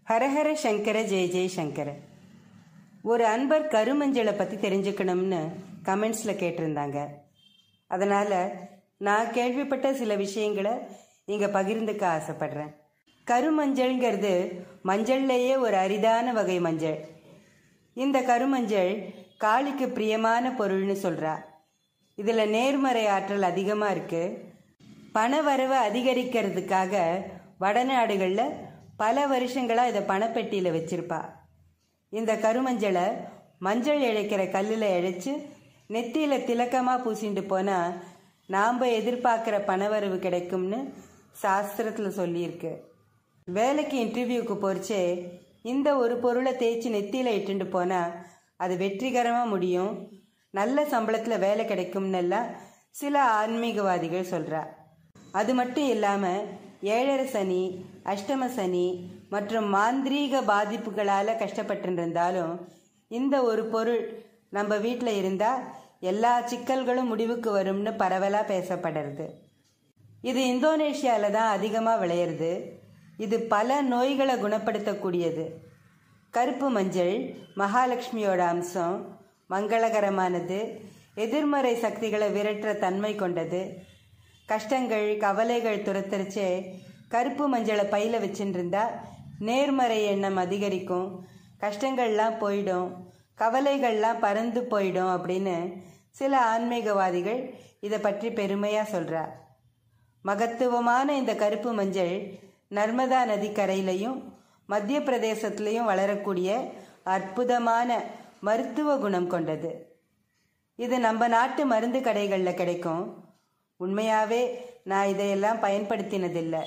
ஹரஹர சங்கர ஜெய ஜெய சங்கர ஒரு அன்பர் கருமஞ்சளை பற்றி தெரிஞ்சுக்கணும்னு கமெண்ட்ஸில் கேட்டிருந்தாங்க அதனால் நான் கேள்விப்பட்ட சில விஷயங்களை இங்கே பகிர்ந்துக்க ஆசைப்படுறேன் கருமஞ்சள்ங்கிறது மஞ்சள்லேயே ஒரு அரிதான வகை மஞ்சள் இந்த கருமஞ்சள் காளிக்கு பிரியமான பொருள்னு சொல்கிறா இதில் நேர்மறை ஆற்றல் அதிகமாக இருக்குது பணவரவை அதிகரிக்கிறதுக்காக வடநாடுகளில் பல வருஷங்களாக இதை பணப்பெட்டியில் வச்சிருப்பா இந்த கருமஞ்சளை மஞ்சள் இழைக்கிற கல்லில் இழைச்சி நெத்தியில் திலக்கமாக பூசிட்டு போனால் நாம் எதிர்பார்க்குற பணவரவு கிடைக்கும்னு சாஸ்திரத்தில் சொல்லியிருக்கு வேலைக்கு இன்டர்வியூக்கு போகிறச்சே இந்த ஒரு பொருளை தேய்ச்சி நெத்தியில் இட்டுண்டு போனால் அது வெற்றிகரமாக முடியும் நல்ல சம்பளத்தில் வேலை கிடைக்கும்னெல்லாம் சில ஆன்மீகவாதிகள் சொல்கிறா அது மட்டும் இல்லாமல் ஏழரை சனி அஷ்டம சனி மற்றும் மாந்திரீக பாதிப்புகளால் கஷ்டப்பட்டுருந்தாலும் இந்த ஒரு பொருள் நம்ம வீட்டில் இருந்தால் எல்லா சிக்கல்களும் முடிவுக்கு வரும்னு பரவலாக பேசப்படுறது இது இந்தோனேஷியாவில் தான் அதிகமாக விளையிறது இது பல நோய்களை குணப்படுத்தக்கூடியது கருப்பு மஞ்சள் மகாலட்சுமியோட அம்சம் மங்களகரமானது எதிர்மறை சக்திகளை விரட்டுற தன்மை கொண்டது கஷ்டங்கள் கவலைகள் துரத்துறச்சே கருப்பு மஞ்சளை பையில் வச்சுட்டு இருந்தா நேர்மறை எண்ணம் அதிகரிக்கும் கஷ்டங்கள்லாம் போயிடும் கவலைகள்லாம் பறந்து போயிடும் அப்படின்னு சில ஆன்மீகவாதிகள் இதை பற்றி பெருமையாக சொல்கிறா மகத்துவமான இந்த கருப்பு மஞ்சள் நர்மதா நதி கரையிலையும் மத்திய பிரதேசத்துலேயும் வளரக்கூடிய அற்புதமான மருத்துவ குணம் கொண்டது இது நம்ம நாட்டு மருந்து கடைகளில் கிடைக்கும் உண்மையாகவே நான் இதையெல்லாம் பயன்படுத்தினதில்லை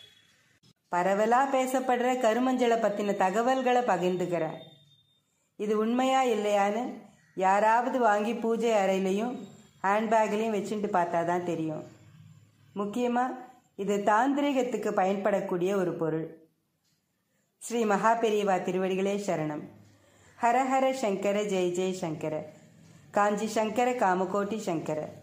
பரவலாக பேசப்படுற கருமஞ்சளை பற்றின தகவல்களை பகிர்ந்துக்கிறேன் இது உண்மையா இல்லையான்னு யாராவது வாங்கி பூஜை அறையிலையும் ஹேண்ட்பேக்லேயும் வச்சுட்டு பார்த்தா தான் தெரியும் முக்கியமாக இது தாந்திரிகத்துக்கு பயன்படக்கூடிய ஒரு பொருள் ஸ்ரீ மகாபெரிவா திருவடிகளே சரணம் ஹரஹர சங்கர ஜெய ஜெய சங்கர காஞ்சி சங்கர காமகோட்டி சங்கர